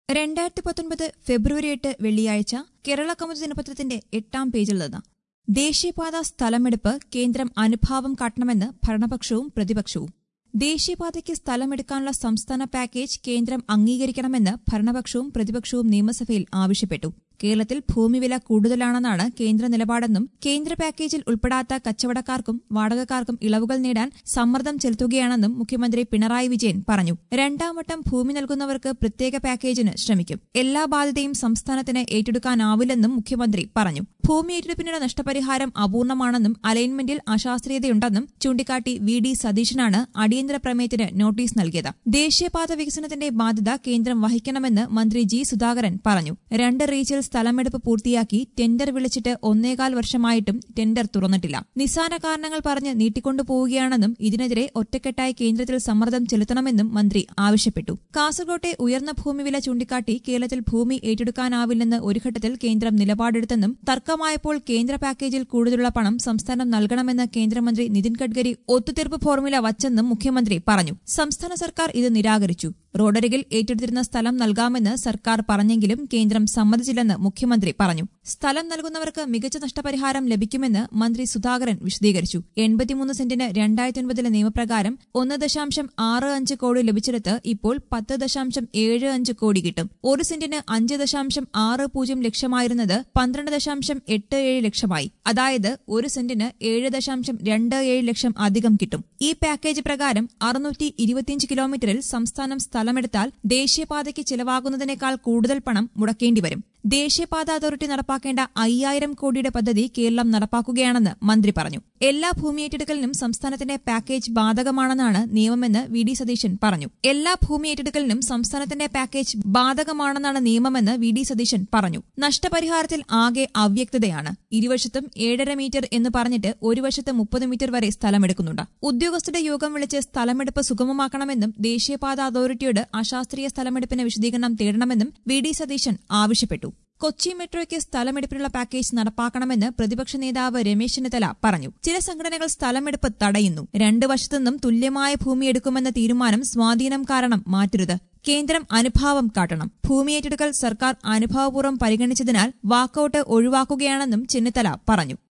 രണ്ടായിരത്തി പത്തൊൻപത് ഫെബ്രുവരി എട്ട് വെള്ളിയാഴ്ച കേരള കൗമുദി ദിനപത്രത്തിന്റെ എട്ടാം പേജിൽ നിന്ന് ദേശീയപാത സ്ഥലമെടുപ്പ് കേന്ദ്രം അനുഭാവം കാട്ടണമെന്ന് ഭരണപക്ഷവും പ്രതിപക്ഷവും ദേശീയപാതയ്ക്ക് സ്ഥലമെടുക്കാനുള്ള സംസ്ഥാന പാക്കേജ് കേന്ദ്രം അംഗീകരിക്കണമെന്ന് ഭരണപക്ഷവും പ്രതിപക്ഷവും നിയമസഭയിൽ ആവശ്യപ്പെട്ടു കേരളത്തിൽ ഭൂമിവില കൂടുതലാണെന്നാണ് കേന്ദ്ര നിലപാടെന്നും കേന്ദ്ര പാക്കേജിൽ ഉൾപ്പെടാത്ത കച്ചവടക്കാർക്കും വാടകക്കാർക്കും ഇളവുകൾ നേടാൻ സമ്മർദ്ദം ചെലുത്തുകയാണെന്നും മുഖ്യമന്ത്രി പിണറായി വിജയൻ പറഞ്ഞു രണ്ടാം വട്ടം ഭൂമി നൽകുന്നവർക്ക് പ്രത്യേക പാക്കേജിന് ശ്രമിക്കും എല്ലാ ബാധ്യതയും സംസ്ഥാനത്തിന് ഏറ്റെടുക്കാനാവില്ലെന്നും മുഖ്യമന്ത്രി പറഞ്ഞു ഭൂമി ഏറ്റെടുപ്പിനുള്ള നഷ്ടപരിഹാരം അപൂർണമാണെന്നും അലൈൻമെന്റിൽ അശാസ്ത്രീയതയുണ്ടെന്നും ചൂണ്ടിക്കാട്ടി വി ഡി സതീശനാണ് അടിയന്തര പ്രമേയത്തിന് നോട്ടീസ് നൽകിയത് ദേശീയപാത വികസനത്തിന്റെ ബാധ്യത കേന്ദ്രം വഹിക്കണമെന്ന് മന്ത്രി ജി സുധാകരൻ പറഞ്ഞു രണ്ട് റീച്ചിൽ സ്ഥലമെടുപ്പ് പൂർത്തിയാക്കി ടെൻഡർ വിളിച്ചിട്ട് ഒന്നേകാൽ വർഷമായിട്ടും ടെൻഡർ തുറന്നിട്ടില്ല നിസ്സാര കാരണങ്ങൾ പറഞ്ഞ് നീട്ടിക്കൊണ്ടുപോവുകയാണെന്നും ഇതിനെതിരെ ഒറ്റക്കെട്ടായി കേന്ദ്രത്തിൽ സമ്മർദ്ദം ചെലുത്തണമെന്നും മന്ത്രി ആവശ്യപ്പെട്ടു കാസർകോട്ടെ ഉയർന്ന ഭൂമിവില ചൂണ്ടിക്കാട്ടി കേരളത്തിൽ ഭൂമി ഏറ്റെടുക്കാനാവില്ലെന്ന് ഒരു ഘട്ടത്തിൽ കേന്ദ്രം നിലപാടെടുത്തെന്നും തർക്കമായപ്പോൾ കേന്ദ്ര പാക്കേജിൽ കൂടുതലുള്ള പണം സംസ്ഥാനം നൽകണമെന്ന് കേന്ദ്രമന്ത്രി നിതിൻ ഗഡ്കരി ഒത്തുതീർപ്പ് ഫോർമുല വച്ചെന്നും മുഖ്യമന്ത്രി പറഞ്ഞു സംസ്ഥാന സർക്കാർ ഇത് നിരാകരിച്ചു റോഡരികിൽ ഏറ്റെടുത്തിരുന്ന സ്ഥലം നൽകാമെന്ന് സർക്കാർ പറഞ്ഞെങ്കിലും കേന്ദ്രം സമ്മതിച്ചില്ലെന്ന് മുഖ്യമന്ത്രി പറഞ്ഞു സ്ഥലം നൽകുന്നവർക്ക് മികച്ച നഷ്ടപരിഹാരം ലഭിക്കുമെന്ന് മന്ത്രി സുധാകരൻ വിശദീകരിച്ചു എൺപത്തിമൂന്ന് സെന്റിന് രണ്ടായിരത്തി ഒൻപതിലെ നിയമപ്രകാരം ഒന്ന് ദശാംശം ആറ് അഞ്ച് കോടി ലഭിച്ചിടത്ത് ഇപ്പോൾ പത്ത് ദശാംശം ഏഴ് അഞ്ച് കോടി കിട്ടും ഒരു സെന്റിന് അഞ്ച് ദശാംശം ആറ് പൂജ്യം ലക്ഷമായിരുന്നത് പന്ത്രണ്ട് ദശാംശം എട്ട് ഏഴ് ലക്ഷമായി അതായത് ഒരു സെന്റിന് ഏഴ് ദശാംശം രണ്ട് ഏഴ് ലക്ഷം അധികം കിട്ടും ഈ പാക്കേജ് പ്രകാരം അറുന്നൂറ്റി ഇരുപത്തിയഞ്ച് കിലോമീറ്ററിൽ സംസ്ഥാനം സ്ഥലമെടുത്താൽ ദേശീയപാതയ്ക്ക് ചിലവാകുന്നതിനേക്കാൾ കൂടുതൽ പണം മുടക്കേണ്ടി വരും ദേശീയപാത അതോറിറ്റി നടപ്പാക്കേണ്ട അയ്യായിരം കോടിയുടെ പദ്ധതി കേരളം നടപ്പാക്കുകയാണെന്ന് മന്ത്രി പറഞ്ഞു എല്ലാ ഭൂമി ഏറ്റെടുക്കലിനും സംസ്ഥാനത്തിന്റെ പാക്കേജ് ബാധകമാണെന്നാണ് നിയമമെന്ന് വി ഡി സതീശൻ പറഞ്ഞു എല്ലാ ഭൂമി ഏറ്റെടുക്കലിനും സംസ്ഥാനത്തിന്റെ പാക്കേജ് ബാധകമാണെന്നാണ് നിയമമെന്ന് വി ഡി സതീശൻ പറഞ്ഞു നഷ്ടപരിഹാരത്തിൽ ആകെ അവ്യക്തതയാണ് ഇരുവശത്തും ഏഴര മീറ്റർ എന്ന് പറഞ്ഞിട്ട് ഒരു വശത്ത് മുപ്പത് മീറ്റർ വരെ സ്ഥലമെടുക്കുന്നുണ്ട് ഉദ്യോഗസ്ഥരുടെ യോഗം വിളിച്ച് സ്ഥലമെടുപ്പ് സുഗമമാക്കണമെന്നും ദേശീയപാത അതോറിറ്റിയോട് അശാസ്ത്രീയ സ്ഥലമെടുപ്പിന് വിശദീകരണം തേടണമെന്നും വി ഡി സതീശൻ ആവശ്യപ്പെട്ടു കൊച്ചി മെട്രോയ്ക്ക് സ്ഥലമെടുപ്പിനുള്ള പാക്കേജ് നടപ്പാക്കണമെന്ന് പ്രതിപക്ഷ നേതാവ് രമേശ് ചെന്നിത്തല പറഞ്ഞു ചില സംഘടനകൾ സ്ഥലമെടുപ്പ് തടയുന്നു രണ്ടു വശത്തുനിന്നും തുല്യമായ ഭൂമി എടുക്കുമെന്ന തീരുമാനം സ്വാധീനം കാരണം മാറ്റരുത് കേന്ദ്രം അനുഭാവം കാട്ടണം ഭൂമി ഏറ്റെടുക്കൽ സർക്കാർ അനുഭാവപൂർവ്വം പരിഗണിച്ചതിനാൽ വാക്കൌട്ട് ഒഴിവാക്കുകയാണെന്നും ചെന്നിത്തല പറഞ്ഞു